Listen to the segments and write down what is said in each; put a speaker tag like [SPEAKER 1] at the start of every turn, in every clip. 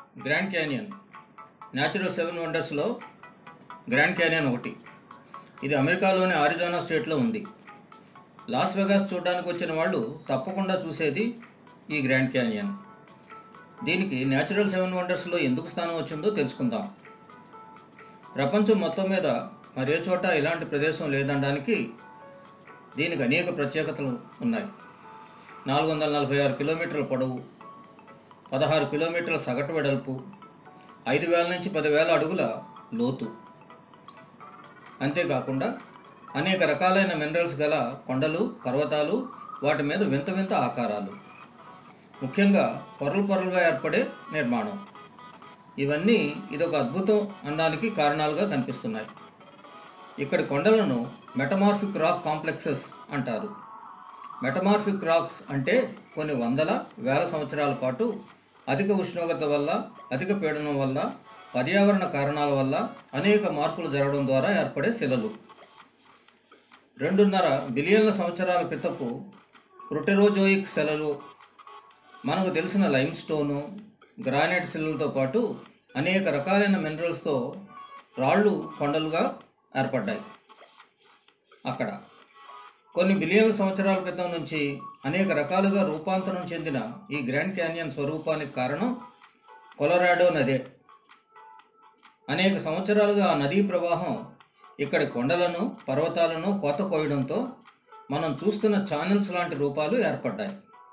[SPEAKER 1] Grand canyon natural seven వండర్స్లో grand canyon ఒకటి ఇది అమెరికాలోని ఆరిజోనా స్టేట్లో ఉంది లాస్ వెగాస్ చూడడానికి వచ్చిన వాళ్ళు తప్పకుండా చూసేది ఈ గ్రాండ్ క్యానియన్ దీనికి న్యాచురల్ సెవెన్ వండర్స్లో ఎందుకు స్థానం వచ్చిందో తెలుసుకుందాం ప్రపంచం మొత్తం మీద మరే చోట ఇలాంటి ప్రదేశం లేదనడానికి దీనికి అనేక ప్రత్యేకతలు ఉన్నాయి నాలుగు వందల నలభై ఆరు కిలోమీటర్ల పొడవు పదహారు కిలోమీటర్ల సగటు వెడల్పు ఐదు వేల నుంచి పదివేల అడుగుల లోతు అంతేకాకుండా అనేక రకాలైన మినరల్స్ గల కొండలు పర్వతాలు వాటి మీద వింత వింత ఆకారాలు ముఖ్యంగా పొరలు పొరలుగా ఏర్పడే నిర్మాణం ఇవన్నీ ఇదొక అద్భుతం అనడానికి కారణాలుగా కనిపిస్తున్నాయి ఇక్కడి కొండలను మెటమార్ఫిక్ రాక్ కాంప్లెక్సెస్ అంటారు మెటమార్ఫిక్ రాక్స్ అంటే కొన్ని వందల వేల సంవత్సరాల పాటు అధిక ఉష్ణోగ్రత వల్ల అధిక పీడనం వల్ల పర్యావరణ కారణాల వల్ల అనేక మార్పులు జరగడం ద్వారా ఏర్పడే శిలలు రెండున్నర బిలియన్ల సంవత్సరాల క్రితపు ప్రొటెరోజోయిక్ శిలలు మనకు తెలిసిన లైమ్ స్టోను గ్రానైట్ శిలలతో పాటు అనేక రకాలైన మినరల్స్తో రాళ్ళు కొండలుగా ఏర్పడ్డాయి అక్కడ కొన్ని బిలియన్ల సంవత్సరాల క్రితం నుంచి అనేక రకాలుగా రూపాంతరం చెందిన ఈ గ్రాండ్ క్యానియన్ స్వరూపానికి కారణం కొలరాడో నదే అనేక సంవత్సరాలుగా ఆ నదీ ప్రవాహం ఇక్కడి కొండలను పర్వతాలను కోత కోయడంతో మనం చూస్తున్న ఛానల్స్ లాంటి రూపాలు ఏర్పడ్డాయి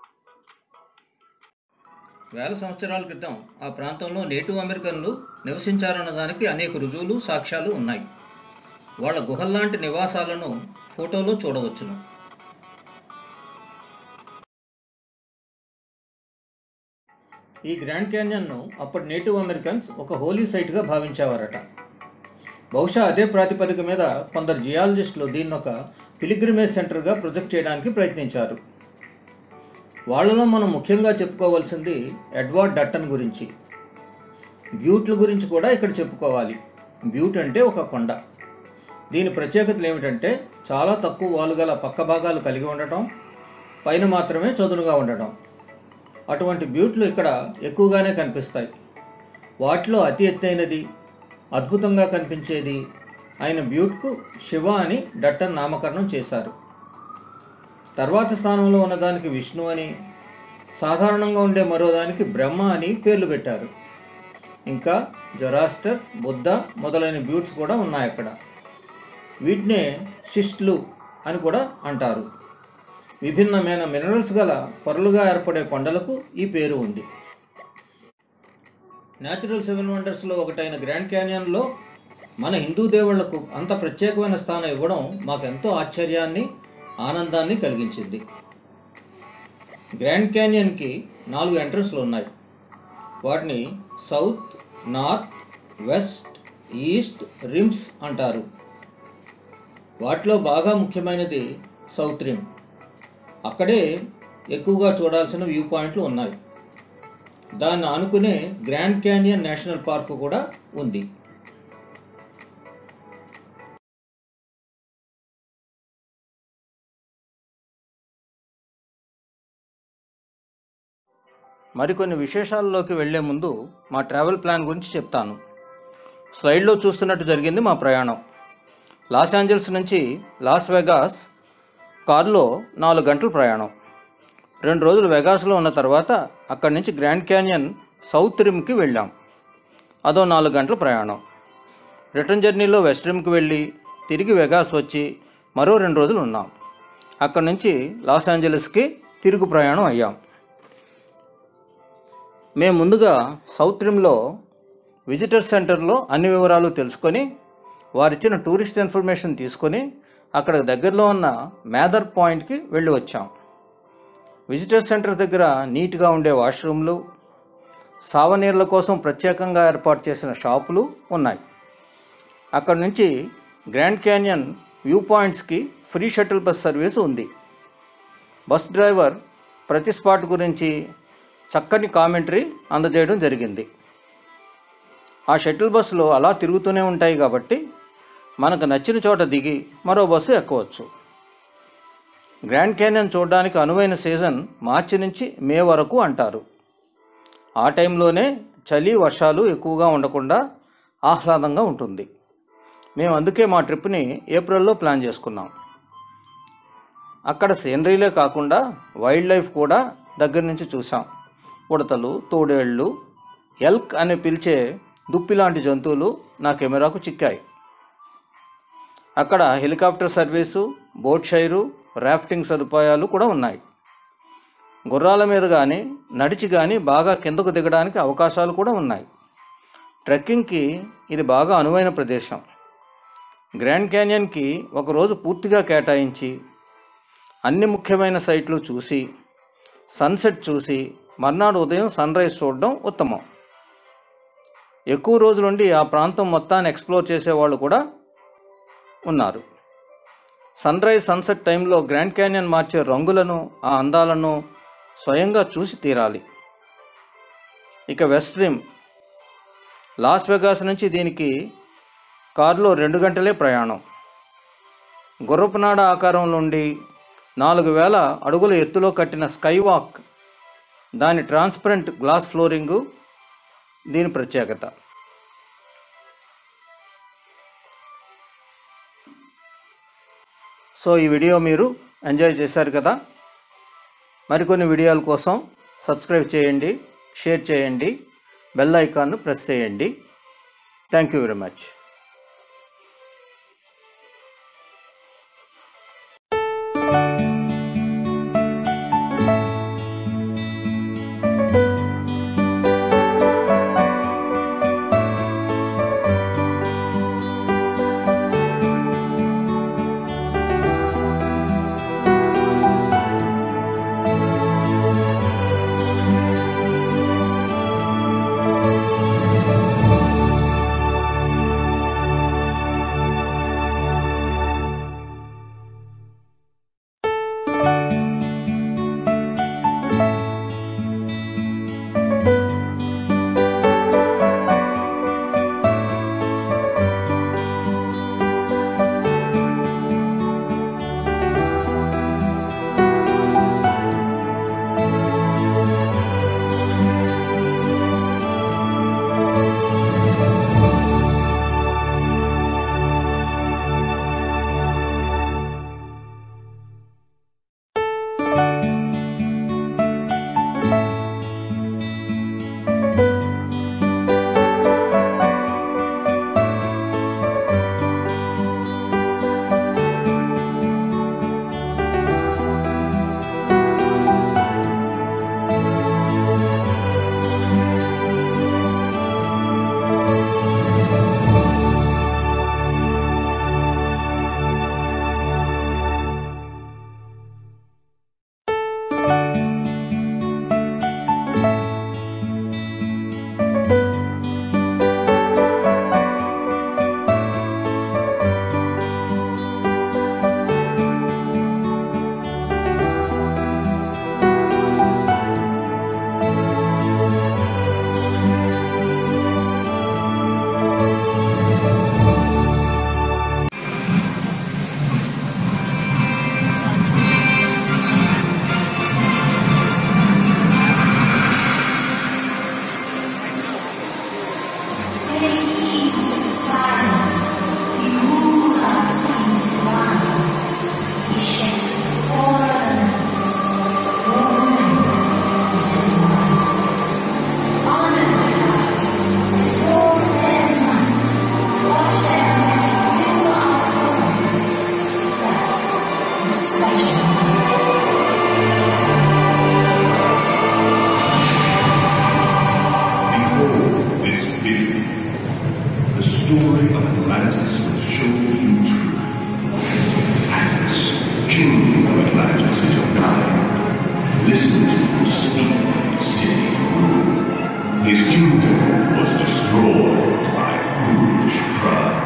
[SPEAKER 1] వేల సంవత్సరాల క్రితం ఆ ప్రాంతంలో నేటివ్ అమెరికన్లు నివసించారన్న దానికి అనేక రుజువులు సాక్ష్యాలు ఉన్నాయి వాళ్ళ గుహల్లాంటి నివాసాలను ఫోటోలో చూడవచ్చును ఈ గ్రాండ్ క్యాన్యన్ను అప్పటి నేటివ్ అమెరికన్స్ ఒక హోలీ సైట్గా భావించేవారట బహుశా అదే ప్రాతిపదిక మీద కొందరు జియాలజిస్టులు దీన్ని ఒక పిలిగ్రిమేజ్ సెంటర్గా ప్రొజెక్ట్ చేయడానికి ప్రయత్నించారు వాళ్ళలో మనం ముఖ్యంగా చెప్పుకోవాల్సింది ఎడ్వర్డ్ డట్టన్ గురించి బ్యూట్ల గురించి కూడా ఇక్కడ చెప్పుకోవాలి బ్యూట్ అంటే ఒక కొండ దీని ప్రత్యేకతలు ఏమిటంటే చాలా తక్కువ వాలుగల పక్క భాగాలు కలిగి ఉండటం పైన మాత్రమే చదునుగా ఉండటం అటువంటి బ్యూట్లు ఇక్కడ ఎక్కువగానే కనిపిస్తాయి వాటిలో అతి ఎత్తైనది అద్భుతంగా కనిపించేది ఆయన బ్యూట్కు శివ అని డట్టన్ నామకరణం చేశారు తర్వాత స్థానంలో ఉన్నదానికి విష్ణు అని సాధారణంగా ఉండే మరో దానికి బ్రహ్మ అని పేర్లు పెట్టారు ఇంకా జొరాస్టర్ బుద్ధ మొదలైన బ్యూట్స్ కూడా ఉన్నాయి అక్కడ వీటినే శిష్ట్లు అని కూడా అంటారు విభిన్నమైన మినరల్స్ గల పొరలుగా ఏర్పడే కొండలకు ఈ పేరు ఉంది న్యాచురల్ సెవెన్ వండర్స్లో ఒకటైన గ్రాండ్ క్యానియన్లో మన హిందూ దేవుళ్లకు అంత ప్రత్యేకమైన స్థానం ఇవ్వడం మాకెంతో ఆశ్చర్యాన్ని ఆనందాన్ని కలిగించింది గ్రాండ్ క్యానియన్కి నాలుగు ఎంట్రన్స్లు ఉన్నాయి వాటిని south north west east rims అంటారు వాటిలో బాగా ముఖ్యమైనది సౌత్ రిమ్ అక్కడే ఎక్కువగా చూడాల్సిన వ్యూ పాయింట్లు ఉన్నాయి దాన్ని ఆనుకునే గ్రాండ్ క్యానియన్ నేషనల్ పార్క్ కూడా ఉంది మరికొన్ని విశేషాల్లోకి వెళ్లే ముందు మా ట్రావెల్ ప్లాన్ గురించి చెప్తాను స్లైడ్లో చూస్తున్నట్టు జరిగింది మా ప్రయాణం లాస్ ఏంజల్స్ నుంచి లాస్ వెగాస్ కారులో నాలుగు గంటల ప్రయాణం రెండు రోజులు వెగాస్లో ఉన్న తర్వాత అక్కడి నుంచి గ్రాండ్ క్యానియన్ సౌత్ రిమ్కి వెళ్ళాం అదో నాలుగు గంటల ప్రయాణం రిటర్న్ జర్నీలో వెస్ట్ రిమ్కి వెళ్ళి తిరిగి వెగాస్ వచ్చి మరో రెండు రోజులు ఉన్నాం అక్కడి నుంచి లాస్ ఏంజలస్కి తిరుగు ప్రయాణం అయ్యాం మేము ముందుగా సౌత్ రిమ్లో విజిటర్ సెంటర్లో అన్ని వివరాలు తెలుసుకొని వారిచ్చిన టూరిస్ట్ ఇన్ఫర్మేషన్ తీసుకొని అక్కడ దగ్గరలో ఉన్న మేదర్ పాయింట్కి వెళ్ళి వచ్చాం విజిటర్ సెంటర్ దగ్గర నీట్గా ఉండే వాష్రూమ్లు సావనీర్ల కోసం ప్రత్యేకంగా ఏర్పాటు చేసిన షాపులు ఉన్నాయి అక్కడ నుంచి గ్రాండ్ క్యానియన్ వ్యూ పాయింట్స్కి ఫ్రీ షటిల్ బస్ సర్వీస్ ఉంది బస్ డ్రైవర్ ప్రతి స్పాట్ గురించి చక్కని కామెంటరీ అందజేయడం జరిగింది ఆ షటిల్ బస్సులు అలా తిరుగుతూనే ఉంటాయి కాబట్టి మనకు నచ్చిన చోట దిగి మరో బస్సు ఎక్కవచ్చు గ్రాండ్ క్యానియన్ చూడడానికి అనువైన సీజన్ మార్చి నుంచి మే వరకు అంటారు ఆ టైంలోనే చలి వర్షాలు ఎక్కువగా ఉండకుండా ఆహ్లాదంగా ఉంటుంది మేము అందుకే మా ట్రిప్ని ఏప్రిల్లో ప్లాన్ చేసుకున్నాం అక్కడ సీనరీలే కాకుండా వైల్డ్ లైఫ్ కూడా దగ్గర నుంచి చూసాం ఉడతలు తోడేళ్ళు ఎల్క్ అని పిలిచే దుప్పి లాంటి జంతువులు నా కెమెరాకు చిక్కాయి అక్కడ హెలికాప్టర్ సర్వీసు బోట్ షైరు రాఫ్టింగ్ సదుపాయాలు కూడా ఉన్నాయి గుర్రాల మీద కానీ నడిచి కానీ బాగా కిందకు దిగడానికి అవకాశాలు కూడా ఉన్నాయి ట్రెక్కింగ్కి ఇది బాగా అనువైన ప్రదేశం గ్రాండ్ క్యానియన్కి ఒకరోజు పూర్తిగా కేటాయించి అన్ని ముఖ్యమైన సైట్లు చూసి సన్సెట్ చూసి మర్నాడు ఉదయం సన్ రైజ్ చూడడం ఉత్తమం ఎక్కువ రోజులుండి ఆ ప్రాంతం మొత్తాన్ని ఎక్స్ప్లోర్ చేసేవాళ్ళు కూడా ఉన్నారు సన్ రైజ్ సన్సెట్ టైంలో గ్రాండ్ క్యానియన్ మార్చే రంగులను ఆ అందాలను స్వయంగా చూసి తీరాలి ఇక వెస్ట్ రిమ్ లాస్ వెగాస్ నుంచి దీనికి కారులో రెండు గంటలే ప్రయాణం గుర్రపునాడ ఆకారంలో ఉండి నాలుగు వేల అడుగుల ఎత్తులో కట్టిన స్కై వాక్ దాని ట్రాన్స్పరెంట్ గ్లాస్ ఫ్లోరింగు దీని ప్రత్యేకత సో ఈ వీడియో మీరు ఎంజాయ్ చేశారు కదా మరికొన్ని వీడియోల కోసం సబ్స్క్రైబ్ చేయండి షేర్ చేయండి బెల్ ఐకాన్ను ప్రెస్ చేయండి thank you very much
[SPEAKER 2] Behold this vision. The story of Atlantis will show you truth. Atlas, king of Atlantis, is your guide. Listen to him speak of his city's rule. His kingdom was destroyed by foolish pride.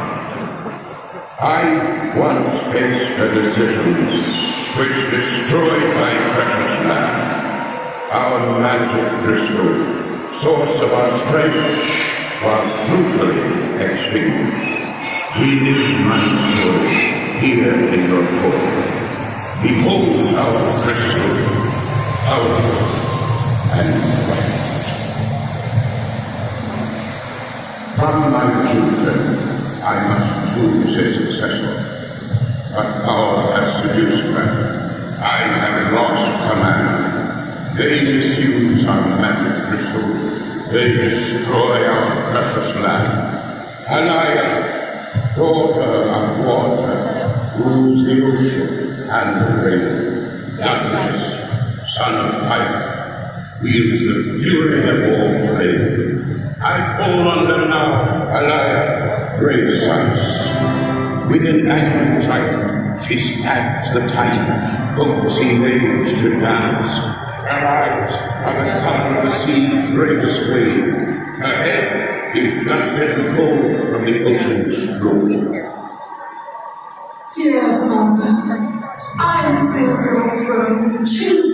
[SPEAKER 3] I once faced a decision which destroyed my precious land. Our magic crystal, source of our strength, was brutally extinguished. Read my story here in your fort. Behold our crystal, powerful and bright. From my children, I must choose a successor. But power has seduced me. I have lost command. They misuse our magic crystal. They destroy our precious land. Anaya, daughter of water, rules the ocean and the rain. Darkness, son of fire, wields the fury of all flame. I call on them now, Anaya, great sons. With an angry triumph, she stabs the tide, coaxing waves to dance. Her eyes are the color of the sea's greatest wave. Her head is dusted with gold from the ocean's flow.
[SPEAKER 4] Dear Father, I deserve your throne. Choose